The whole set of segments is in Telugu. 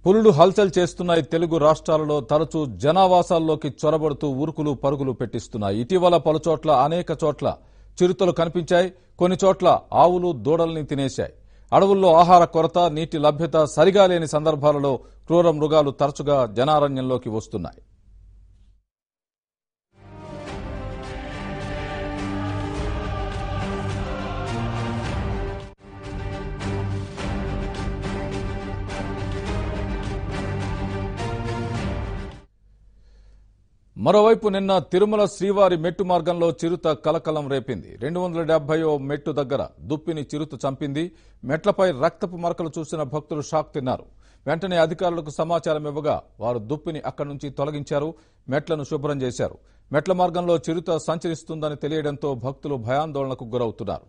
పులులు హల్చల్ చేస్తున్నాయి తెలుగు రాష్ట్రాలలో తరచూ జనావాసాల్లోకి చొరబడుతూ ఉరుకులు పరుగులు పెట్టిస్తున్నాయి ఇటీవల పలుచోట్ల అనేక చోట్ల చిరుతలు కనిపించాయి కొన్ని చోట్ల ఆవులు దూడల్ని తినేశాయి అడవుల్లో ఆహార కొరత నీటి లభ్యత సరిగా లేని సందర్భాలలో క్రూర మృగాలు తరచుగా జనారణ్యంలోకి వస్తున్నాయి మరోవైపు నిన్న తిరుమల శ్రీవారి మెట్టు మార్గంలో చిరుత కలకలం రేపింది రెండు వందల డెబ్బయో మెట్టు దగ్గర దుప్పిని చిరుత చంపింది మెట్లపై రక్తపు మరకలు చూసిన భక్తులు షాక్ తిన్నారు వెంటనే అధికారులకు సమాచారం ఇవ్వగా వారు దుప్పిని అక్కడి నుంచి తొలగించారు మెట్లను శుభ్రం చేశారు మెట్ల మార్గంలో చిరుత సంచరిస్తుందని తెలియడంతో భక్తులు భయాందోళనకు గురవుతున్నారు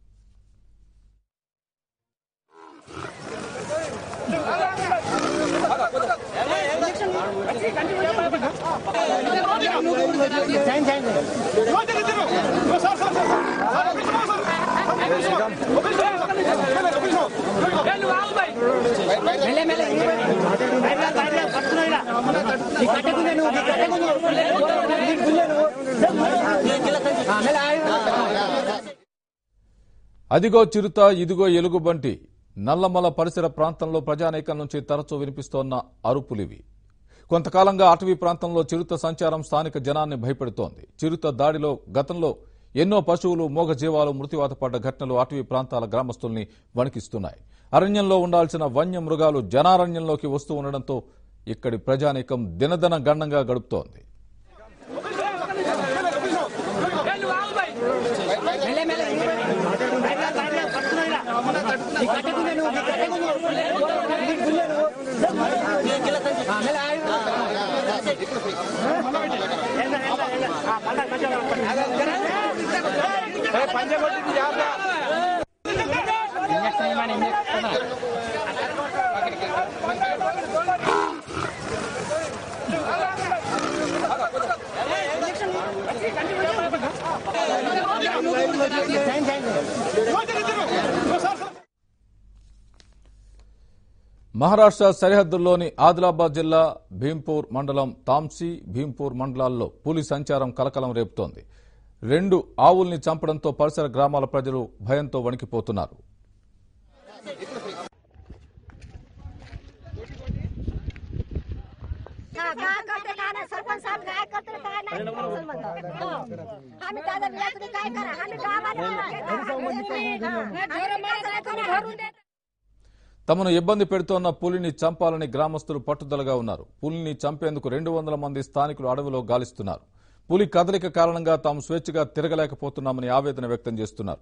మెల్లె మెల్లె బయట బయట పట్టుకున్నా ఇలా ఈ కట్టకుందే నువ్వు ఈ కట్టకుందే ఈ గుండె నువ్వు ఆ, మెల్ల ఆగు. అదిగో చిరుత ఇదిగో ఎలుగుబంటి నల్లమల పరిసర ప్రాంతంలో ప్రజానీకం నుంచి తరచూ వినిపిస్తోన్న అరుపులివి కొంతకాలంగా అటవీ ప్రాంతంలో చిరుత సంచారం స్థానిక జనాన్ని భయపెడుతోంది చిరుత దాడిలో గతంలో ఎన్నో పశువులు మూగజీవాలు మృతివాత పడ్డ ఘటనలు అటవీ ప్రాంతాల గ్రామస్తుల్ని వణికిస్తున్నాయి అరణ్యంలో ఉండాల్సిన వన్య మృగాలు జనారణ్యంలోకి వస్తూ ఉండడంతో ఇక్కడి ప్రజానీకం దినదన గండంగా గడుపుతోంది మెల్లె మెల్లె బయట బయట పట్టుకున్నా ఇలా ఈ కట్టకుందే నువ్వు ఈ కట్టకుందే ఈ గుండె నువ్వు ఆ, మెల్ల ఆగు. ఎల్ల, ఎల్ల, ఎల్ల. ఆ, పండ, పండ, ఇంజక్షన్ ఇవ్వమని ఇంజక్షన్ సైన్ సైన్ మహారాష్ట్ర సరిహద్దుల్లోని ఆదిలాబాద్ జిల్లా భీంపూర్ మండలం తాంసీ భీంపూర్ మండలాల్లో పులి సంచారం కలకలం రేపుతోంది రెండు ఆవుల్ని చంపడంతో పరిసర గ్రామాల ప్రజలు భయంతో వణికిపోతున్నారు का काय करते काय नाही सरपंच साहेब काय करते काय नाही टेन्शन म्हणतो. हो. आम्ही दादा बिया तुम्ही काय करा आम्ही गावाला भरून देत తమను ఇబ్బంది పెడుతోన్న పులిని చంపాలని గ్రామస్తులు పట్టుదలగా ఉన్నారు పులిని చంపేందుకు రెండు వందల మంది స్థానికులు అడవిలో గాలిస్తున్నారు పులి కదలిక కారణంగా తాము స్వేచ్ఛగా తిరగలేకపోతున్నామని ఆవేదన వ్యక్తం చేస్తున్నారు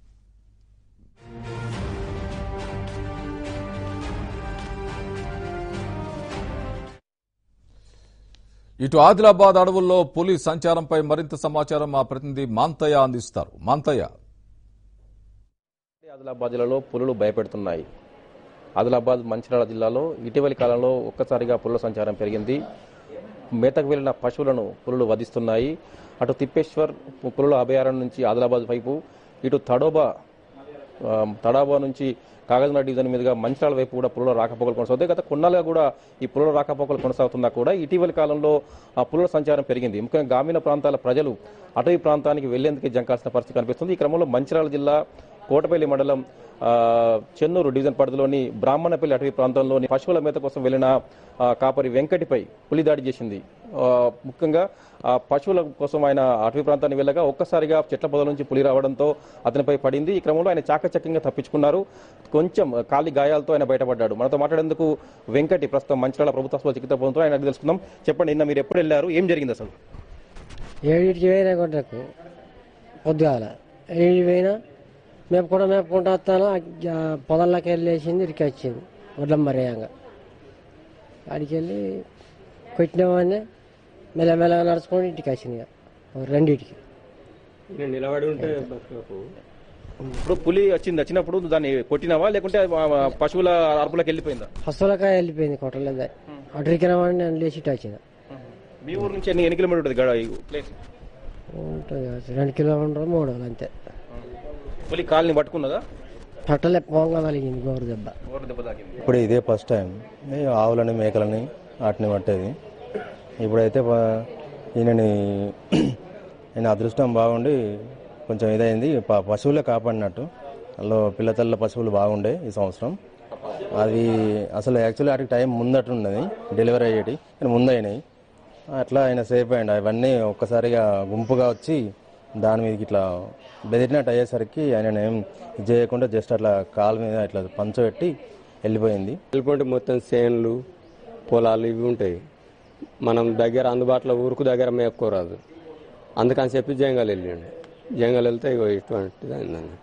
ఇటు ఆదిలాబాద్ అడవుల్లో పులి సంచారంపై మరింత సమాచారం మా ప్రతినిధి మాంతయ్య అందిస్తారు మాంతయ్య ఆదిలాబాద్ జిల్లాలో పులులు భయపెడుతున్నాయి ఆదిలాబాద్ మంచిర్యాల జిల్లాలో ఇటీవలి కాలంలో ఒక్కసారిగా పులుల సంచారం పెరిగింది మేతకు వెళ్లిన పశువులను పులులు వధిస్తున్నాయి అటు తిప్పేశ్వర్ పులుల అభయారణ్యం నుంచి ఆదిలాబాద్ వైపు ఇటు తడోబా ఆ, తడాబా నుంచి కాగజ్నగర్ డివిజన్ మీదుగా మంచిర్యాల వైపు కూడా పులుల రాకపోకలు కొనసాగుతాయి గత కొన్నాళ్ళుగా కూడా ఈ పులుల రాకపోకలు కొనసాగుతున్నా కూడా ఇటీవలి కాలంలో ఆ పులుల సంచారం పెరిగింది ముఖ్యంగా గ్రామీణ ప్రాంతాల ప్రజలు అటవీ ప్రాంతానికి వెళ్లేందుకు జంకాల్సిన పరిస్థితి కనిపిస్తుంది ఈ క్రమంలో మంచిర్యాల జిల్లా కోటపల్లి మండలం ఆ, చెన్నూరు డివిజన్ పరిధిలోని బ్రాహ్మణపల్లి అటవీ ప్రాంతంలోని పశువుల మేత కోసం వెళ్లిన ఆ, కాపరి వెంకటిపై పులి దాడి చేసింది ఆ, ముఖ్యంగా ఆ పశువుల కోసం ఆయన అటవీ ప్రాంతానికి వెళ్ళగా ఒక్కసారిగా చెట్ల పొదల నుంచి పులి రావడంతో అతనిపై పడింది ఈ క్రమంలో ఆయన చాకచక్యంగా తప్పించుకున్నారు కొంచెం కాలి గాయాలతో ఆయన బయటపడ్డాడు మనతో మాట్లాడేందుకు వెంకటి ప్రస్తుతం మంచిర్యాల ప్రభుత్వ ఆసుపత్రిలో చికిత్స పొందుతూ ఆయన అడిగి తెలుసుకుందాం చెప్పండి నిన్న మీరు ఎప్పుడు వెళ్ళారు ఏం జరిగింది అసలు ఏడింటికి పోయినా కొట్టకు పొద్దుగాల ఏడింటికి పోయినా మేపుకుంటా మేపుకుంటా వస్తాను ఆ పొదల్లోకి వెళ్ళేసింది ఇరికి వచ్చింది వడ్లం మరేయంగా అడికి వెళ్ళి కొట్టినామని మెల్లమెల్లగా నడుచుకొని ఇంటికి వచ్చింది ఇక. ఓ రెండింటికి ఇప్పుడు పులి వచ్చింది వచ్చినప్పుడు దాన్ని కొట్టినావా లేకుంటే ఆ, ఆ, పశువుల అరుపులకు వెళ్ళిపోయిందా ఫస్టులకాయ వెళ్ళిపోయింది కొట్టలేదు అటురికినామని నేను లేచి ఇటు వచ్చిన మీ ఊరు నుంచి ఎన్ని ఎన్ని కిలోమీటర్ ఉంటుంది గడ ఈ ప్లేస్ ఉంటుంది కావచ్చు. రెండు కిలోమీటర్లు మూడు వందలు అంతే పులి కాలుని పట్టుకున్నదా పట్టలే పోంగా కలిగింది గోరు దెబ్బ ఇప్పుడు ఇదే ఫస్ట్ టైం ఈ ఆవులని మేకలని వాటిని పట్టేది ఇప్పుడైతే ప- ఈయనని ఈయన అదృష్టం బాగుండి కొంచెం ఇదైంది ప- పశువులే కాపాడినట్టు అందులో పిల్లతల్ల పశువులు బాగుండే ఈ సంవత్సరం అది అసలు యాక్చువల్లీ వాటికి టైం ముందట ఉన్నది డెలివరీ అయ్యేటి కానీ ముందు అయినాయి అట్లా ఆయన సేఫ్ అయ్యండి అవన్నీ ఒక్కసారిగా గుంపుగా వచ్చి దాని మీదకి ఇట్లా బెదిరినట్టు అయ్యేసరికి ఆయన ఏం ఇది చేయకుండా జస్ట్ అట్లా కాలు మీద ఇట్లా పంచబెట్టి వెళ్ళిపోయింది వెళ్ళిపోతే మొత్తం చేన్లు పొలాలు ఇవి ఉంటాయి మనం దగ్గర అందుబాటులో ఊరుకు దగ్గర మేపుకోరాదు అందుకని చెప్పి జంగల్ వెళ్ళండి జంగల్ వెళ్తే ఇగో ఇటువంటిది అయిందన్నట్టు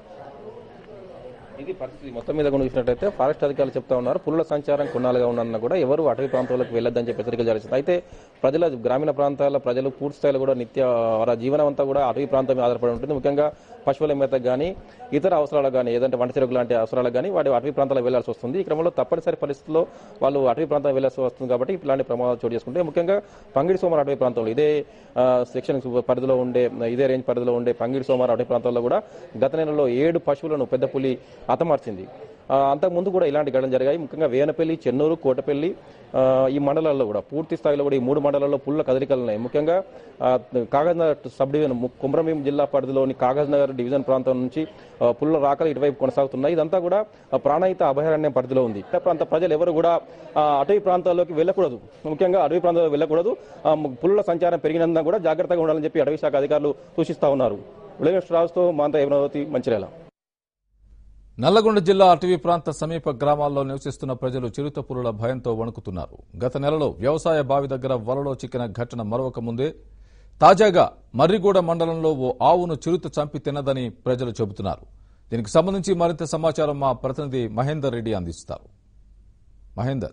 ఇది పరిస్థితి మొత్తం మీద కూడా చూసినట్లయితే ఫారెస్ట్ అధికారులు చెప్తా ఉన్నారు పులుల సంచారం కొన్నాళ్ళుగా ఉన్న కూడా ఎవరు అటవీ ప్రాంతాలకు వెళ్ళొద్దని చెప్పి హెచ్చరికలు జారీ చేస్తారు అయితే ప్రజల గ్రామీణ ప్రాంతాల ప్రజలు పూర్తి స్థాయిలో కూడా నిత్య వారి జీవనం అంతా కూడా అటవీ ప్రాంతం మీద ఆధారపడి ఉంటుంది ముఖ్యంగా పశువుల మేతకు కానీ ఇతర అవసరాలకు కానీ ఏదంటే వంట చెరుకు లాంటి అవసరాలకు కానీ వాటి అటవీ ప్రాంతాలకు వెళ్లాల్సి వస్తుంది ఈ క్రమంలో తప్పనిసరి పరిస్థితుల్లో వాళ్ళు అటవీ ప్రాంతం వెళ్లాల్సి వస్తుంది కాబట్టి ఇలాంటి ప్రమాదాలు చోటు చేసుకుంటే ముఖ్యంగా పంగిడి సోమవారం అటవీ ప్రాంతంలో ఇదే ఆ, సెక్షన్ పరిధిలో ఉండే ఇదే రేంజ్ పరిధిలో ఉండే పంగిడి సోమవారం అటవీ ప్రాంతాల్లో కూడా గత నెలలో ఏడు పశువులను పెద్ద పులి హతమార్చింది ఆ, అంతకుముందు కూడా ఇలాంటి ఘటనలు జరిగాయి ముఖ్యంగా వేనపల్లి చెన్నూరు కోటపల్లి ఆ, ఈ మండలాల్లో కూడా పూర్తి స్థాయిలో కూడా ఈ మూడు మండలాల్లో పుల్ల కదలికలు ఉన్నాయి ముఖ్యంగా ఆ, కాగజ్నగర్ సబ్ డివిజన్ ము- కుమ్రంభీం జిల్లా పరిధిలోని కాగజ్నగర్ డివిజన్ ప్రాంతం నుంచి ఆ, పుల్ల రాకలు ఇటువైపు కొనసాగుతున్నాయి ఇదంతా కూడా ఆ, ప్రాణహిత అభయారణ్యం పరిధిలో ఉంది ఇతర ప్రాంత ప్రజలు ఎవరు కూడా ఆ, అటవీ ప్రాంతాల్లోకి వెళ్ళకూడదు ముఖ్యంగా అటవీ ప్రాంతాల్లో వెళ్ళకూడదు ఆ, ము- పుల్ల సంచారం పెరిగినందున కూడా జాగ్రత్తగా ఉండాలని చెప్పి అటవీ శాఖ అధికారులు సూచిస్తా ఉన్నారు ఉదయం రాజుతో మాంత యమునవతి మంచిర్యాల నల్లగొండ జిల్లా అటవీ ప్రాంత సమీప గ్రామాల్లో నివసిస్తున్న ప్రజలు చిరుత పులుల భయంతో వణుకుతున్నారు గత నెలలో వ్యవసాయ బావి దగ్గర వలలో చిక్కిన ఘటన మరొక ముందే తాజాగా మర్రిగూడ మండలంలో ఓ ఆవును చిరుత చంపి తిన్నదని ప్రజలు చెబుతున్నారు దీనికి సంబంధించి మరింత సమాచారం మా ప్రతినిధి మహేందర్ రెడ్డి అందిస్తారు మహేందర్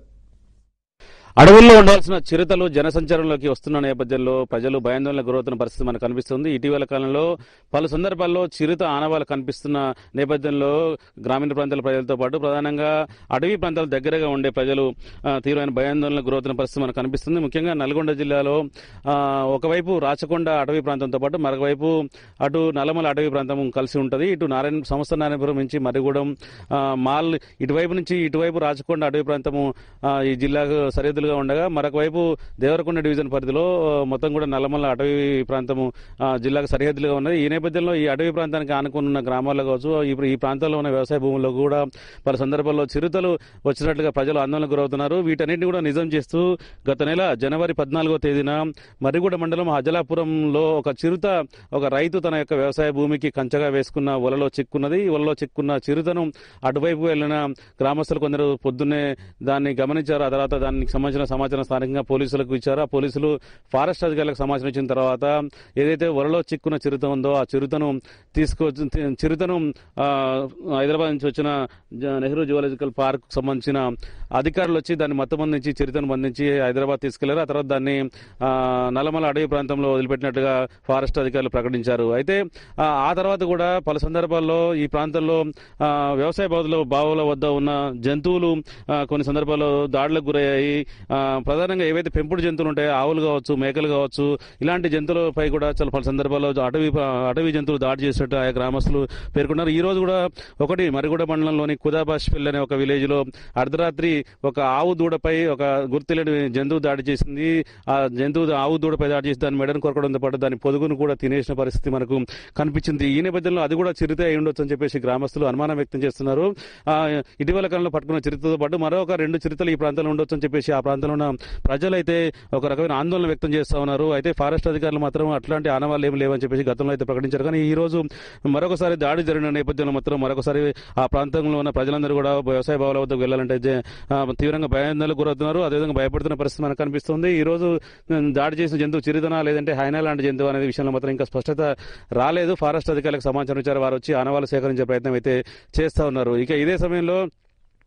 అడవుల్లో ఉండాల్సిన చిరుతలు జనసంచారంలోకి వస్తున్న నేపథ్యంలో ప్రజలు భయాందోళనకు గురవుతున్న పరిస్థితి మనకు కనిపిస్తుంది ఇటీవల కాలంలో పలు సందర్భాల్లో చిరుత ఆనవాలు కనిపిస్తున్న నేపథ్యంలో గ్రామీణ ప్రాంతాల ప్రజలతో పాటు ప్రధానంగా అటవీ ప్రాంతాల దగ్గరగా ఉండే ప్రజలు ఆ, తీవ్రమైన భయాందోళనకు గురవుతున్న పరిస్థితి మనకు కనిపిస్తుంది ముఖ్యంగా నల్గొండ జిల్లాలో ఆ, ఒకవైపు రాచకొండ అటవీ ప్రాంతంతో పాటు మరొకవైపు అటు నల్లమల అటవీ ప్రాంతం కలిసి ఉంటుంది ఇటు నారాయణ సంస్థ నారాయణపురం నుంచి మర్రిగూడెం ఆ, మాల్ ఇటువైపు నుంచి ఇటువైపు రాచకొండ అటవీ ప్రాంతము ఆ, ఈ జిల్లాకు సరిహద్దులుగా ఉండగా మరొక వైపు దేవరకొండ డివిజన్ పరిధిలో ఆ, మొత్తం కూడా నల్లమల్ల అటవీ ప్రాంతము ఆ, జిల్లాకు సరిహద్దులుగా ఉన్నది ఈ నేపథ్యంలో ఈ అటవీ ప్రాంతానికి ఆనుకున్న గ్రామాల్లో కావచ్చు ఇప్పుడు ఈ ప్రాంతాల్లో ఉన్న వ్యవసాయ భూముల్లో కూడా పలు సందర్భాల్లో చిరుతలు వచ్చినట్లుగా ప్రజలు ఆందోళనకు గురవుతున్నారు వీటన్నిటిని కూడా నిజం చేస్తూ గత నెల జనవరి పద్నాలుగో తేదీన మర్రిగూడ మండలం హజలాపురంలో ఒక చిరుత ఒక రైతు తన యొక్క వ్యవసాయ భూమికి కంచగా వేసుకున్న వలలో చిక్కున్నది ఈ వలలో చిక్కున్న చిరుతను అటువైపు వెళ్లిన గ్రామస్తులు కొందరు పొద్దున్నే దాన్ని గమనించారు ఆ తర్వాత దానికి సంబంధించిన సమాచారం స్థానికంగా పోలీసులకు ఇచ్చారు ఆ పోలీసులు ఫారెస్ట్ అధికారులకు సమాచారం ఇచ్చిన తర్వాత ఏదైతే వలలో చిక్కున్న చిరుత ఉందో ఆ చిరుతను తీసుకొచ్చి చిరుతను ఆ, హైదరాబాద్ నుంచి వచ్చిన జ- నెహ్రూ జువాలజికల్ పార్క్ సంబంధించిన అధికారులు వచ్చి దాన్ని మొత్తం నుంచి చిరుతను బంధించి హైదరాబాద్ తీసుకెళ్లారు ఆ తర్వాత దాన్ని ఆ, నల్లమల అడవి ప్రాంతంలో వదిలిపెట్టినట్టుగా ఫారెస్ట్ అధికారులు ప్రకటించారు అయితే ఆ, ఆ తర్వాత కూడా పలు సందర్భాల్లో ఈ ప్రాంతంలో ఆ, వ్యవసాయ బావుల బావుల వద్ద ఉన్న జంతువులు ఆ, కొన్ని సందర్భాల్లో దాడులకు గురయ్యాయి ఆ, ప్రధానంగా ఏవైతే పెంపుడు జంతువులు ఉంటాయో ఆవులు కావచ్చు మేకలు కావచ్చు ఇలాంటి జంతువులపై కూడా చాలా పలు సందర్భాల్లో అటవీ అటవీ జంతువులు దాడి చేసినట్టు ఆయా గ్రామస్తులు పేర్కొన్నారు ఈ రోజు కూడా ఒకటి మరిగూడ మండలంలోని కుదాబాష్పల్లి అనే ఒక విలేజ్ లో అర్ధరాత్రి ఒక ఆవు దూడపై ఒక గుర్తులేని జంతువు దాడి చేసింది ఆ జంతువు ఆవు దూడపై దాడి చేసి దాని మెడను కొరకడంతో పాటు దాని పొదుగును కూడా తినేసిన పరిస్థితి మనకు కనిపించింది ఈ నేపథ్యంలో అది కూడా చిరుత అయి ఉండొచ్చు అని చెప్పేసి గ్రామస్తులు అనుమానం వ్యక్తం చేస్తున్నారు ఆ, ఇటీవల కాలంలో పట్టుకున్న చిరుతతో పాటు మరొక రెండు చిరుతలు ఈ ప్రాంతంలో ఉండొచ్చు అని చెప్పేసి ఆ ప్రాంతంలో ఉన్న ప్రజలైతే ఒక రకమైన ఆందోళన వ్యక్తం చేస్తా ఉన్నారు అయితే ఫారెస్ట్ అధికారులు మాత్రం అట్లాంటి ఆనవాళ్ళు ఏమి లేవని చెప్పేసి గతంలో అయితే ప్రకటించారు కానీ ఈ రోజు మరొకసారి దాడి జరిగిన నేపథ్యంలో మాత్రం మరొకసారి ఆ ప్రాంతంలో ఉన్న ప్రజలందరూ కూడా వ్యవసాయ భావాల వద్దకు వెళ్లాలంటే జ- ఆ, తీవ్రంగా భయాందోళనకు గురవుతున్నారు అదేవిధంగా భయపడుతున్న పరిస్థితి మనకు కనిపిస్తుంది ఈ రోజు ఉమ్, దాడి చేసిన జంతువు చిరుతనా లేదంటే హైనా లాంటి జంతువు అనే విషయంలో మాత్రం ఇంకా స్పష్టత రాలేదు ఫారెస్ట్ అధికారులకు సమాచారం ఇచ్చారు వారు వచ్చి ఆనవాళ్ళు సేకరించే ప్రయత్నం అయితే చేస్తా ఉన్నారు ఇక ఇదే సమయంలో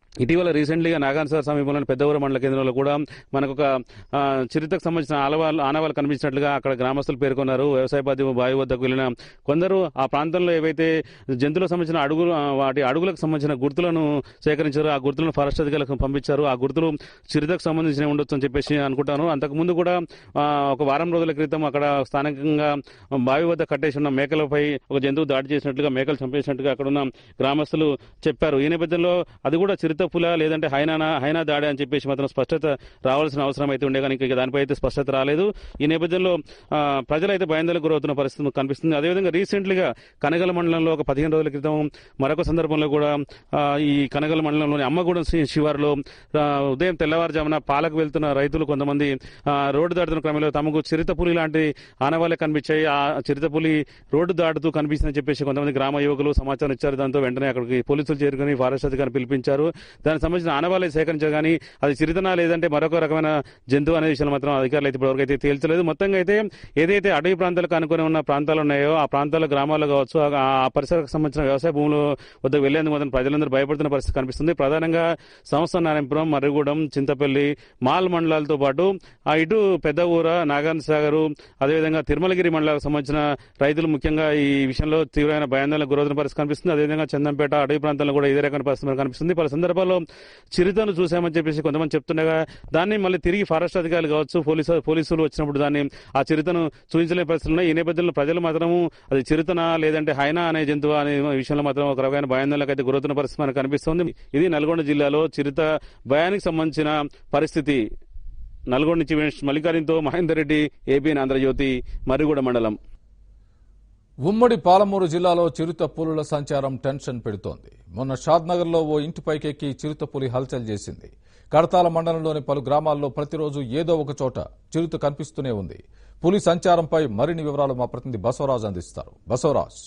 ఇటీవల రీసెంట్లీగా నాగాన్సార్ సమీపంలోని పెద్దవరం మండల కేంద్రంలో కూడా మనకు ఒక ఆ, చరిత్రకు సంబంధించిన ఆనవాళ్ళు ఆనవాళ్ళు కనిపించినట్లుగా అక్కడ గ్రామస్తులు పేర్కొన్నారు వ్యవసాయ పద్ధతి బావి వద్దకు వెళ్ళిన కొందరు ఆ ప్రాంతంలో ఏవైతే జంతువులకు సంబంధించిన అడుగులు ఆ, వాటి అడుగులకు సంబంధించిన గుర్తులను సేకరించారు ఆ గుర్తులను ఫారెస్ట్ అధికారులకు పంపించారు ఆ గుర్తులు చరిత్రకు సంబంధించిన ఉండొచ్చు అని చెప్పేసి అనుకుంటాను అంతకుముందు కూడా ఆ, ఒక వారం రోజుల క్రితం అక్కడ స్థానికంగా బావి వద్ద కట్టేసి ఉన్న మేకలపై ఒక జంతువు దాడి చేసినట్లుగా మేకలు చంపేసినట్టుగా అక్కడ ఉన్న గ్రామస్తులు చెప్పారు ఈ నేపథ్యంలో అది కూడా చిరుత పుల లేదంటే హైనా హైనా దాడి అని చెప్పేసి మాత్రం స్పష్టత రావాల్సిన అవసరం అయితే ఉండే కానీ ఇంకా దానిపై అయితే స్పష్టత రాలేదు ఈ నేపథ్యంలో ఆ, ప్రజలైతే భయాందోళనకు గురవుతున్న పరిస్థితి కనిపిస్తుంది అదేవిధంగా రీసెంట్లీగా కనగల మండలంలో ఒక పదిహేను రోజుల క్రితం మరొక సందర్భంలో కూడా ఆ, ఈ కనగల మండలంలోని అమ్మగూడెం శి- శివారులో ఆ, ఉదయం తెల్లవారుజామున పాలకు వెళ్తున్న రైతులు కొంతమంది ఆ, రోడ్డు దాటుతున్న క్రమంలో తమకు చిరుత పులి లాంటి ఆనవాళ్ళే కనిపించాయి ఆ చిరుత పులి రోడ్డు దాటుతూ కనిపిస్తుందని చెప్పేసి కొంతమంది గ్రామ యువకులు సమాచారం ఇచ్చారు దాంతో వెంటనే అక్కడికి పోలీసులు చేరుకుని ఫారెస్ట్ అధికారిని పిలిపించారు దానికి సంబంధించిన ఆనవాళ్ళే సేకరించారు కానీ అది చిరుతనా లేదంటే మరొక రకమైన జంతువు అనే విషయంలో మాత్రం అధికారులు అయితే ఇప్పటివరకు అయితే తేల్చలేదు మొత్తంగా అయితే ఏదైతే అటవీ ప్రాంతాలకు అనుకుని ఉన్న ప్రాంతాలు ఉన్నాయో ఆ ప్రాంతాల గ్రామాల్లో కావచ్చు ఆ- ఆ పరిసరకు సంబంధించిన వ్యవసాయ భూములు వద్దకు వెళ్లేందుకు మాత్రం ప్రజలందరూ భయపడుతున్న పరిస్థితి కనిపిస్తుంది ప్రధానంగా సంస్థ నారాయణపురం మర్రిగూడెం చింతపల్లి మాల్ మండలాలతో పాటు ఆ ఇటు పెద్ద ఊర నాగార్జున సాగర్ అదేవిధంగా తిరుమలగిరి మండలాలకు సంబంధించిన రైతులు ముఖ్యంగా ఈ విషయంలో తీవ్రమైన భయాందోళనకు గురవుతున్న పరిస్థితి కనిపిస్తుంది అదేవిధంగా చందంపేట అటవీ ప్రాంతాల్లో కూడా ఇదే రకమైన పరిస్థితి మనకు కనిపిస్తుంది పలు సందర్భాల్లో చిరుతను చూసామని చెప్పేసి కొంతమంది చెప్తుండగా దాన్ని మళ్ళీ తిరిగి ఫారెస్ట్ అధికారులు కావచ్చు పోలీసు పోలీసులు వచ్చినప్పుడు దాన్ని ఆ చిరుతను చూపించలేని పరిస్థితులు ఉన్నాయి ఈ నేపథ్యంలో ప్రజలు మాత్రము అది చిరుతనా లేదంటే హైనా అనే జంతువు అనే విషయంలో మాత్రం ఒక రకమైన భయాందోళనకు అయితే గురవుతున్న పరిస్థితి మనకు కనిపిస్తుంది ఇది నల్గొండ జిల్లాలో చిరుత భయానికి సంబంధించిన పరిస్థితి నల్గొండ నుంచి వెంకటేష్ మల్లికార్జునతో మహేందర్ రెడ్డి ఏపీ ఆంధ్రజ్యోతి మర్రిగూడ మండలం ఉమ్మడి పాలమూరు జిల్లాలో చిరుత పులుల సంచారం టెన్షన్ పెడుతోంది మొన్న షాద్నగర్లో ఓ ఇంటిపైకెక్కి చిరుత పులి హల్చల్ చేసింది కడతాల మండలంలోని పలు గ్రామాల్లో ప్రతిరోజు ఏదో ఒక చోట చిరుత కనిపిస్తూనే ఉంది పులి సంచారంపై మరిన్ని వివరాలు మా ప్రతినిధి బసవరాజు అందిస్తారు బసవరాజ్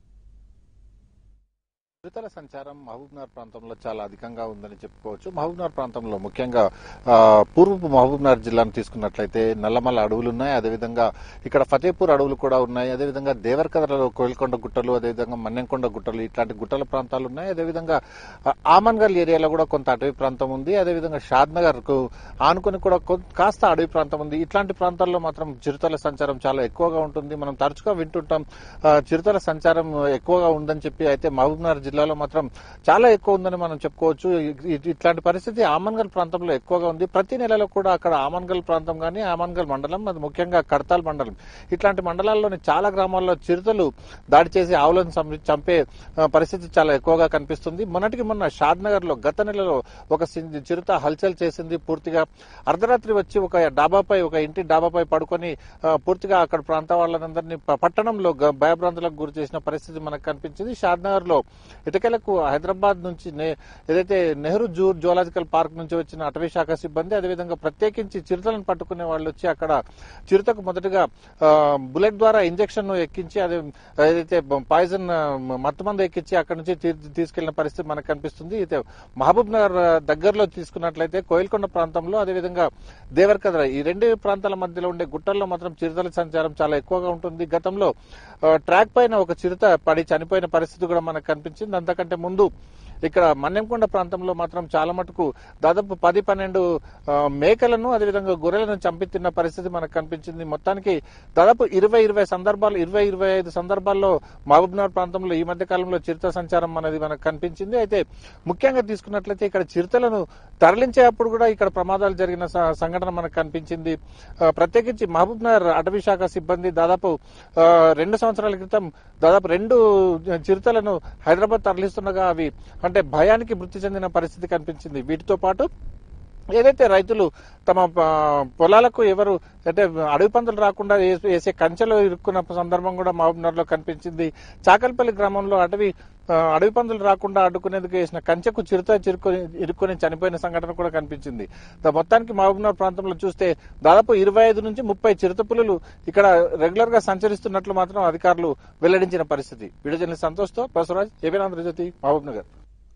చిరుతల సంచారం మహబూబ్నగర్ ప్రాంతంలో చాలా అధికంగా ఉందని చెప్పుకోవచ్చు మహబూబ్నగర్ ప్రాంతంలో ముఖ్యంగా ఆ, పూర్వపు మహబూబ్నగర్ జిల్లాను తీసుకున్నట్లయితే నల్లమల్ల అడవులు ఉన్నాయి అదేవిధంగా ఇక్కడ ఫతేపూర్ అడవులు కూడా ఉన్నాయి అదేవిధంగా దేవరకథలో కోయిల్కొండ గుట్టలు అదేవిధంగా మన్నెంకొండ గుట్టలు ఇట్లాంటి గుట్టల ప్రాంతాలు ఉన్నాయి అదేవిధంగా ఆ, ఆమన్గల్ ఏరియాలో కూడా కొంత అటవీ ప్రాంతం ఉంది అదేవిధంగా షాద్నగర్ కు ఆనుకొని కూడా కొ- కాస్త అడవి ప్రాంతం ఉంది ఇట్లాంటి ప్రాంతాల్లో మాత్రం చిరుతల సంచారం చాలా ఎక్కువగా ఉంటుంది మనం తరచుగా వింటుంటాం ఆ, చిరుతల సంచారం ఎక్కువగా ఉందని చెప్పి అయితే మహబూబ్నగర్ జిల్లాలో మాత్రం చాలా ఎక్కువ ఉందని మనం చెప్పుకోవచ్చు ఇ- ఇట్లాంటి పరిస్థితి ఆమన్గల్ ప్రాంతంలో ఎక్కువగా ఉంది ప్రతి నెలలో కూడా అక్కడ ఆమన్గల్ ప్రాంతం కానీ ఆమన్గల్ మండలం అది ముఖ్యంగా కడతాల్ మండలం ఇట్లాంటి మండలాల్లోని చాలా గ్రామాల్లో చిరుతలు దాడి చేసి ఆవులను చంపి- చంపే ఆ, పరిస్థితి చాలా ఎక్కువగా కనిపిస్తుంది మొన్నటికి మొన్న షాద్ నగర్ లో గత నెలలో ఒక సి- చిరుత హల్చల్ చేసింది పూర్తిగా అర్ధరాత్రి వచ్చి ఒక డాబాపై ఒక ఇంటి డాబాపై పడుకొని ఆ, పూర్తిగా అక్కడ ప్రాంత వాళ్ళందరినీ ప- పట్టణంలో గ- భయభ్రాంతులకు గురి చేసిన పరిస్థితి మనకు కనిపించింది షాద్ నగర్ లో ఇటకెలకు హైదరాబాద్ నుంచి నే- ఏదైతే నెహ్రూ జూ జువలాజికల్ పార్క్ నుంచి వచ్చిన అటవీ శాఖ సిబ్బంది అదేవిధంగా ప్రత్యేకించి చిరుతలను పట్టుకునే వాళ్ళు వచ్చి అక్కడ చిరుతకు మొదటగా ఆ, బుల్లెట్ ద్వారా ఇంజెక్షన్ ఎక్కించి అది ఏదైతే పాయిజన్ మత్తు మందు ఎక్కించి అక్కడ నుంచి తీ- తీసుకెళ్లిన పరిస్థితి మనకు కనిపిస్తుంది అయితే మహబూబ్ నగర్ దగ్గరలో తీసుకున్నట్లయితే కోయిల్కొండ ప్రాంతంలో అదేవిధంగా దేవరకద్ర ఈ రెండు ప్రాంతాల మధ్యలో ఉండే గుట్టల్లో మాత్రం చిరుతల సంచారం చాలా ఎక్కువగా ఉంటుంది గతంలో ఆ, ట్రాక్ పైన ఒక చిరుత పడి చనిపోయిన పరిస్థితి కూడా మనకు కనిపించింది అంతకంటే ముందు ఇక్కడ మన్నెంకొండ ప్రాంతంలో మాత్రం చాలా మటుకు దాదాపు పది పన్నెండు ఆ, మేకలను అదేవిధంగా గొర్రెలను చంపి తిన్న పరిస్థితి మనకు కనిపించింది మొత్తానికి దాదాపు ఇరవై ఇరవై సందర్భాలు ఇరవై ఇరవై ఐదు సందర్భాల్లో మహబూబ్నగర్ ప్రాంతంలో ఈ మధ్య కాలంలో చిరుత సంచారం అనేది మనకు కనిపించింది అయితే ముఖ్యంగా తీసుకున్నట్లయితే ఇక్కడ చిరుతలను తరలించేటప్పుడు కూడా ఇక్కడ ప్రమాదాలు జరిగిన స- సంఘటన మనకు కనిపించింది ఆ, ప్రత్యేకించి మహబూబ్నగర్ అటవీ శాఖ సిబ్బంది దాదాపు ఆ, రెండు సంవత్సరాల క్రితం దాదాపు రెండు చిరుతలను హైదరాబాద్ తరలిస్తుండగా అవి అంటే భయానికి మృతి చెందిన పరిస్థితి కనిపించింది వీటితో పాటు ఏదైతే రైతులు తమ ఆ, పొలాలకు ఎవరు అంటే అడవి పందులు రాకుండా వేసే- వేసే కంచెలో ఇరుక్కున్న సందర్భం కూడా మహబూబ్నగర్లో కనిపించింది చాకల్పల్లి గ్రామంలో అటవీ ఆ, అడవి పందులు రాకుండా అడ్డుకునేందుకు వేసిన కంచెకు చిరుత చిరుకొని ఇరుక్కొని చనిపోయిన సంఘటన కూడా కనిపించింది ద- మొత్తానికి మహబూబ్నగర్ ప్రాంతంలో చూస్తే దాదాపు ఇరవై ఐదు నుంచి ముప్పై చిరుత పులులు ఇక్కడ రెగ్యులర్ గా సంచరిస్తున్నట్లు మాత్రం అధికారులు వెల్లడించిన పరిస్థితి వీడియో సంతోష్తో బసవరాజ్ ఏబీ ఆంధ్రజ్యోతి మహబూబ్నగర్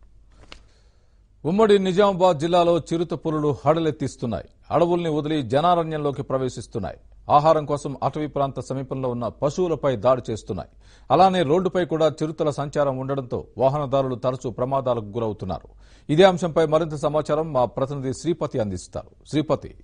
ఉమ్మడి నిజామాబాద్ జిల్లాలో చిరుత పులులు హడలెత్తిస్తున్నాయి అడవుల్ని వదిలి జనారణ్యంలోకి ప్రవేశిస్తున్నాయి ఆహారం కోసం అటవీ ప్రాంత సమీపంలో ఉన్న పశువులపై దాడి చేస్తున్నాయి అలానే రోడ్డుపై కూడా చిరుతల సంచారం ఉండడంతో వాహనదారులు తరచూ ప్రమాదాలకు గురవుతున్నారు ఇదే అంశంపై మరింత సమాచారం మా ప్రతినిధి శ్రీపతి అందిస్తారు శ్రీపతి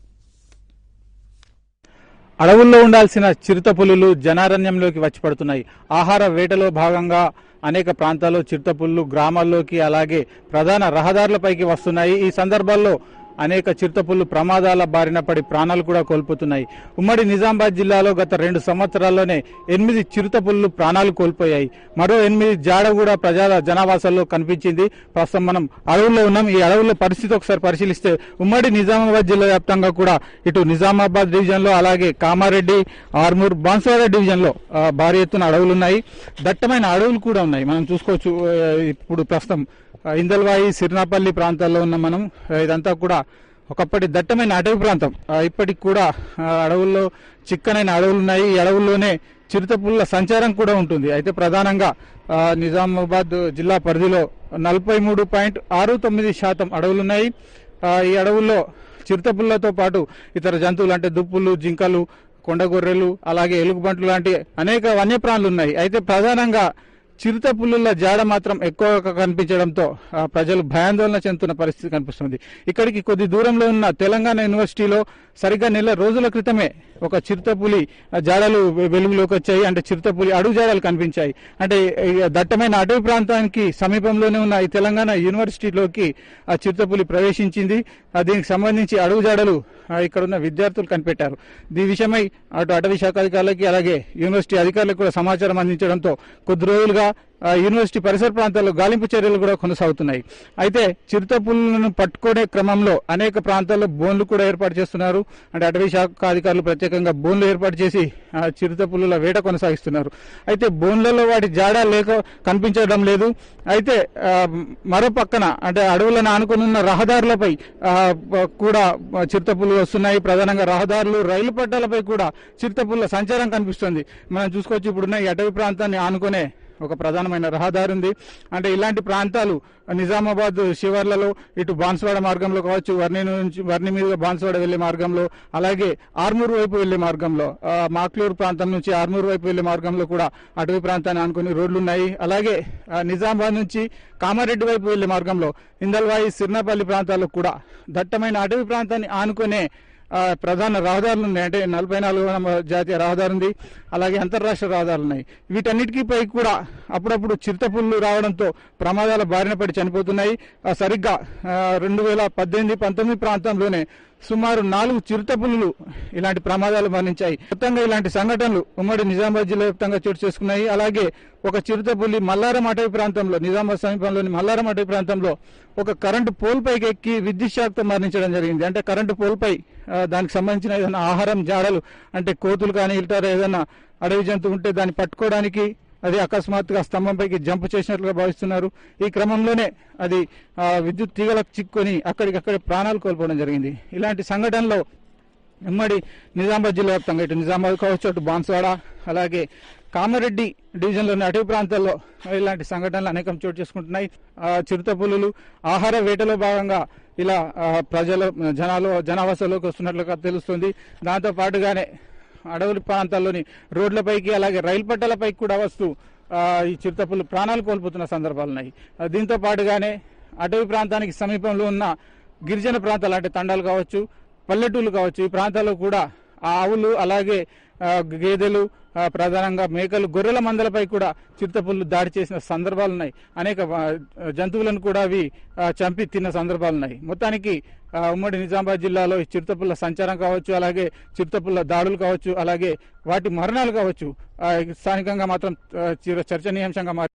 అడవుల్లో ఉండాల్సిన చిరుత పులులు జనారణ్యంలోకి వచ్చి పడుతున్నాయి ఆహార వేటలో భాగంగా అనేక ప్రాంతాల్లో చిరుత పులులు గ్రామాల్లోకి అలాగే ప్రధాన రహదారులపైకి వస్తున్నాయి ఈ సందర్భాల్లో అనేక చిరుతపుళ్ళు ప్రమాదాల బారిన పడి ప్రాణాలు కూడా కోల్పోతున్నాయి ఉమ్మడి నిజామాబాద్ జిల్లాలో గత రెండు సంవత్సరాల్లోనే ఎనిమిది చిరుతపుళ్ళు ప్రాణాలు కోల్పోయాయి మరో ఎనిమిది జాడ కూడా ప్రజల జనావాసాల్లో కనిపించింది ప్రస్తుతం మనం అడవుల్లో ఉన్నాం ఈ అడవుల్లో పరిస్థితి ఒకసారి పరిశీలిస్తే ఉమ్మడి నిజామాబాద్ జిల్లా వ్యాప్తంగా కూడా ఇటు నిజామాబాద్ డివిజన్ లో అలాగే కామారెడ్డి ఆర్మూర్ బాన్స్వాడ డివిజన్ లో ఆ, భారీ ఎత్తున అడవులు ఉన్నాయి దట్టమైన అడవులు కూడా ఉన్నాయి మనం చూసుకోవచ్చు ఆ, ఇప్పుడు ప్రస్తుతం ఆ, ఇందల్వాయి సిరినాపల్లి ప్రాంతాల్లో ఉన్న మనం ఆ, ఇదంతా కూడా ఒకప్పటి దట్టమైన అటవీ ప్రాంతం ఆ, ఇప్పటికి కూడా ఆ, అడవుల్లో చిక్కనైన అడవులు ఉన్నాయి ఈ అడవుల్లోనే చిరుతపుల్ల సంచారం కూడా ఉంటుంది అయితే ప్రధానంగా ఆ, నిజామాబాద్ జిల్లా పరిధిలో నలభై మూడు పాయింట్ ఆరు తొమ్మిది శాతం అడవులున్నాయి ఆ, ఈ అడవుల్లో చిరుతపుల్లతో పాటు ఇతర జంతువులు అంటే దుప్పులు జింకలు కొండగొర్రెలు అలాగే ఎలుగుబంట్లు లాంటి అనేక వన్యప్రాణులు ఉన్నాయి అయితే ప్రధానంగా చిరుత పుల్లుల జాడ మాత్రం ఎక్కువగా కనిపించడంతో ఆ, ప్రజలు భయాందోళన చెందుతున్న పరిస్థితి కనిపిస్తుంది ఇక్కడికి కొద్ది దూరంలో ఉన్న తెలంగాణ యూనివర్సిటీలో సరిగ్గా నెల రోజుల క్రితమే ఒక చిరుతపులి ఆ, జాడలు వె- వెలుగులోకి వచ్చాయి అంటే చిరుతపులి అడుగు జాడలు కనిపించాయి అంటే ఈ దట్టమైన అటవీ ప్రాంతానికి సమీపంలోనే ఉన్న ఈ తెలంగాణ యూనివర్సిటీలోకి ఆ చిరుతపులి ప్రవేశించింది ఆ, దీనికి సంబంధించి అడుగు జాడలు ఆ, ఇక్కడ ఉన్న విద్యార్థులు కనిపెట్టారు ఈ విషయమై అటు అటవీ శాఖ అధికారులకి అలాగే యూనివర్సిటీ అధికారులకు కూడా సమాచారం అందించడంతో కొద్ది రోజులుగా ఆ, యూనివర్సిటీ పరిసర ప్రాంతాల్లో గాలింపు చర్యలు కూడా కొనసాగుతున్నాయి అయితే చిరుత పులులను పట్టుకునే క్రమంలో అనేక ప్రాంతాల్లో బోన్లు కూడా ఏర్పాటు చేస్తున్నారు అంటే అటవీ శాఖ అధికారులు ప్రత్యేకంగా బోన్లు ఏర్పాటు చేసి ఆ, చిరుత పులుల వేట కొనసాగిస్తున్నారు అయితే బోన్లలో వాటి జాడ లేక కనిపించడం లేదు అయితే ఆ, మరో పక్కన అంటే అడవులను ఆనుకుని ఉన్న రహదారులపై ఆ, ప- కూడా చిరుతపులు వస్తున్నాయి ప్రధానంగా రహదారులు రైలు పట్టాలపై కూడా చిరుతపుల్ల సంచారం కనిపిస్తుంది మనం చూసుకోవచ్చు ఇప్పుడున్న ఈ అటవీ ప్రాంతాన్ని ఆనుకునే ఒక ప్రధానమైన రహదారి ఉంది అంటే ఇలాంటి ప్రాంతాలు నిజామాబాద్ శివర్లలో ఇటు బాన్స్వాడ మార్గంలో కావచ్చు వర్ణి నుంచి వర్ణి మీదుగా బాన్స్వాడ వెళ్లే మార్గంలో అలాగే ఆర్మూర్ వైపు వెళ్లే మార్గంలో ఆ, మాక్లూరు ప్రాంతం నుంచి ఆర్మూర్ వైపు వెళ్లే మార్గంలో కూడా అటవీ ప్రాంతాన్ని ఆనుకుని రోడ్లు ఉన్నాయి అలాగే ఆ, నిజామాబాద్ నుంచి కామారెడ్డి వైపు వెళ్లే మార్గంలో ఇందల్వాయి సిర్నపల్లి ప్రాంతాల్లో కూడా దట్టమైన అటవీ ప్రాంతాన్ని ఆనుకునే ఆ, ప్రధాన రహదారులు ఉన్నాయి అంటే నలభై నాలుగు నంబర్ జాతీయ రహదారి ఉంది అలాగే అంతర్రాష్ట్ర రహదారులు ఉన్నాయి వీటన్నిటికీ పై కూడా అప్పుడప్పుడు చిరుతపుళ్ళు రావడంతో ప్రమాదాల బారిన పడి చనిపోతున్నాయి ఆ, సరిగ్గా రెండు వేల పద్దెనిమిది పంతొమ్మిది ప్రాంతంలోనే సుమారు నాలుగు చిరుతపుళ్ళు ఇలాంటి ప్రమాదాలు మరణించాయి మొత్తంగా ఇలాంటి సంఘటనలు ఉమ్మడి నిజామాబాద్ జిల్లా వ్యాప్తంగా చోటు చేసుకున్నాయి అలాగే ఒక చిరుతపుల్లి మల్లారం అటవీ ప్రాంతంలో నిజామాబాద్ సమీపంలోని మల్లారం అటవీ ప్రాంతంలో ఒక కరెంటు పోల్ పైకి ఎక్కి విద్యుత్ షాక్తో మరణించడం జరిగింది అంటే కరెంటు పోల్ పై ఆ, దానికి సంబంధించిన ఏదైనా ఆహారం జాడలు అంటే కోతులు కానీ ఇల్టారు ఏదైనా అడవి జంతువు ఉంటే దాన్ని పట్టుకోవడానికి అది అకస్మాత్తుగా స్తంభంపైకి జంప్ చేసినట్లుగా భావిస్తున్నారు ఈ క్రమంలోనే అది ఆ, విద్యుత్ తీగలకు చిక్కుని అక్కడికక్కడే ప్రాణాలు కోల్పోవడం జరిగింది ఇలాంటి సంఘటనలో ఉమ్మడి నిజామాబాద్ జిల్లా వ్యాప్తంగా ఇటు నిజామాబాద్ కావచ్చు అటు బాన్స్వాడ అలాగే కామారెడ్డి డివిజన్లోని అటవీ ప్రాంతాల్లో ఇలాంటి సంఘటనలు అనేకం చోటు చేసుకుంటున్నాయి ఆ, చిరుత పులులు ఆహార వేటలో భాగంగా ఇలా ఆ, ప్రజల జనాలు జనావాసాల్లోకి వస్తున్నట్లుగా తెలుస్తుంది దాంతో పాటుగానే అడవుల ప్రాంతాల్లోని రోడ్లపైకి అలాగే రైలు పట్టాలపైకి కూడా వస్తూ ఆ, ఈ చిరుతపులు ప్రాణాలు కోల్పోతున్న సందర్భాలు ఉన్నాయి ఆ, దీంతో పాటుగానే అటవీ ప్రాంతానికి సమీపంలో ఉన్న గిరిజన ప్రాంతాలు అంటే తండాలు కావచ్చు పల్లెటూళ్ళు కావచ్చు ఈ ప్రాంతాల్లో కూడా ఆ ఆవులు అలాగే ఆ, గేదెలు ఆ, ప్రధానంగా మేకలు గొర్రెల మందలపై కూడా చిరుతపుళ్ళు దాడి చేసిన సందర్భాలు ఉన్నాయి అనేక ఆ, జంతువులను కూడా అవి ఆ, చంపి తిన్న సందర్భాలు ఉన్నాయి మొత్తానికి ఆ, ఉమ్మడి నిజామాబాద్ జిల్లాలో ఈ చిరుతపుల్ల సంచారం కావచ్చు అలాగే చిరుతపుల్ల దాడులు కావచ్చు అలాగే వాటి మరణాలు కావచ్చు ఆ, స్థానికంగా మాత్రం ఆ, చిర- చర్చనీయాంశంగా మారి